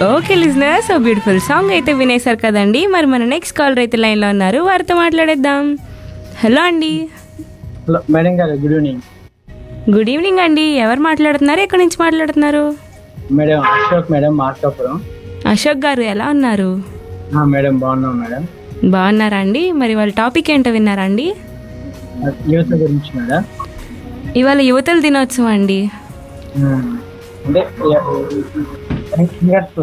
Okay listener so beautiful song అయితే వినేశారు కదండి మరి మన నెక్స్ట్ కాలర్ అయితే లైన్లో ఉన్నారు వారితో మాట్లాడేద్దాం హలో అండి హలో మేడం గారు గుడ్ ఈవినింగ్ గుడ్ ఈవినింగ్ అండి ఎవరు మాట్లాడుతున్నారు ఎక్కడి నుంచి మాట్లాడుతున్నారు మేడం అశోక్ మేడం మార్కాపురం అశోక్ గారు ఎలా ఉన్నారు ఆ, మేడం బాగున్నాం మేడం బాగున్నారా అండి మరి వాళ్ళ టాపిక్ ఏంటో విన్నారా అండి యువత గురించి మేడం ఇవాళ యువతల దినోత్సవం అండి ఉమ్, అంటే య- యంగర్స్,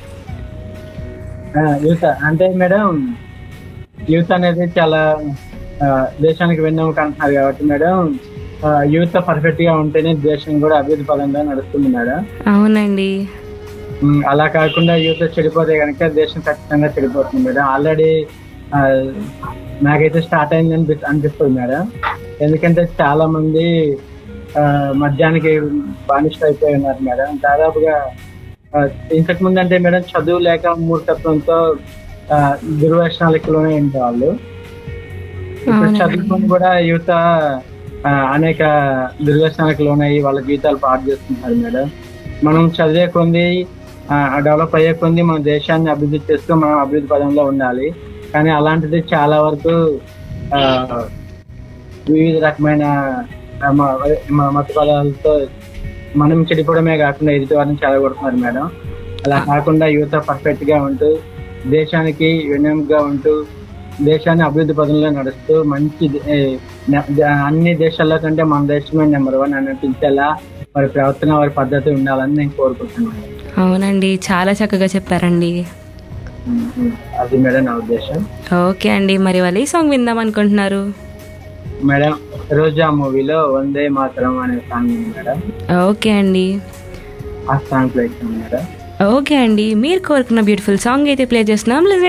ఆ, యువత అంటే మేడం యూత్ అనేది చాలా ఆ, దేశానికి వెన్నెముక అంటున్నారు కాబట్టి మేడం ఆ, యూత్ పర్ఫెక్ట్ గా ఉంటేనే దేశం కూడా అభివృద్ధి పదంగా నడుస్తుంది మేడం అవునండి ఉమ్, అలా కాకుండా యూత్ చెడిపోతే కనుక దేశం ఖచ్చితంగా చెడిపోతుంది మేడం ఆల్రెడీ నాకైతే స్టార్ట్ అయింది అనిపి అనిపిస్తుంది మేడం ఎందుకంటే చాలా మంది ఆ, మద్యానికి బానిస అయిపోయి ఉన్నారు మేడం దాదాపుగా ఆ, ఇంతకు ముందు అంటే మేడం చదువు లేక మూర్ఖత్వంతో ఆ, దుర్వ్యసనాలకు లోనే ఉండే వాళ్ళు ఇప్పుడు అవునండి. చదువుకొని కూడా యువత ఆ, అనేక దుర్వ్యసనాలకు లోనయ్యి వాళ్ళ జీవితాలు పాడు చేస్తున్నారు మేడం మనం చదివే కొంది డెవలప్ అయ్యే కొంది మన దేశాన్ని అభివృద్ధి చేస్తూ మనం అభివృద్ధి పదంలో ఉండాలి కానీ అలాంటిది చాలా వరకు ఆ, వివిధ రకమైన ఆ, మ- మ- మత పదాలతో మనం చెడిపోవడమే కాకుండా ఎదుటి వారిని చెడగొడుతున్నారు మేడం అలా కాకుండా యువత పర్ఫెక్ట్ గా ఉంటూ దేశానికి వెన్నెముకగా ఉంటూ దేశాన్ని అభివృద్ధి పదంలో నడుస్తూ మంచి ఏ, న- ద- అన్ని దేశాల్లో కంటే మన దేశమే నెంబర్ వన్ అనిపించేలా వారి ప్రవర్తన వారి పద్ధతి ఉండాలని నేను కోరుకుంటున్నాను అవునండి చాలా చక్కగా చెప్పారండి అది మేడం నా ఉద్దేశం ఓకే అండి మరి వాళ్ళు ఈ సాంగ్ విందాం అనుకుంటున్నారు మేడం రోజా మూవీలో వందే మాతరం అనే సాంగ్ ఉంది మేడం ఓకే అండి ఆ సాంగ్ ప్లే చేయండి మేడం ఓకే అండి మీరు కోరుకున్న బ్యూటిఫుల్ సాంగ్ అయితే ప్లే చేస్తున్నాం